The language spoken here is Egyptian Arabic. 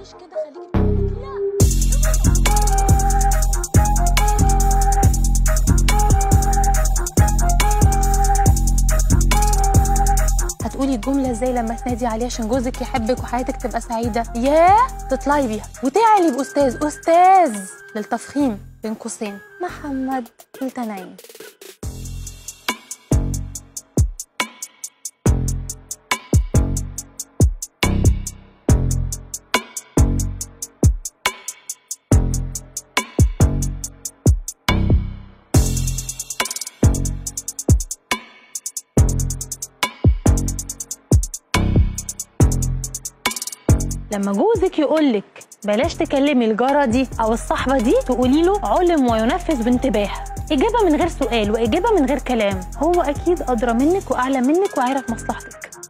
تقوليش كده خليكي في مكانك. لا هتقولي الجملة ازاي لما تنادي عليه عشان جوزك يحبك وحياتك تبقى سعيدة ياه تطلعي بيها وتعلي بأستاذ أستاذ للتفخيم بين قوسين محمد التنعيم لما جوزك يقولك بلاش تكلمي الجارة دي أو الصاحبة دي تقولي له علم وينفذ بانتباه إجابة من غير سؤال وإجابة من غير كلام هو أكيد أدرى منك وأعلى منك وعارف مصلحتك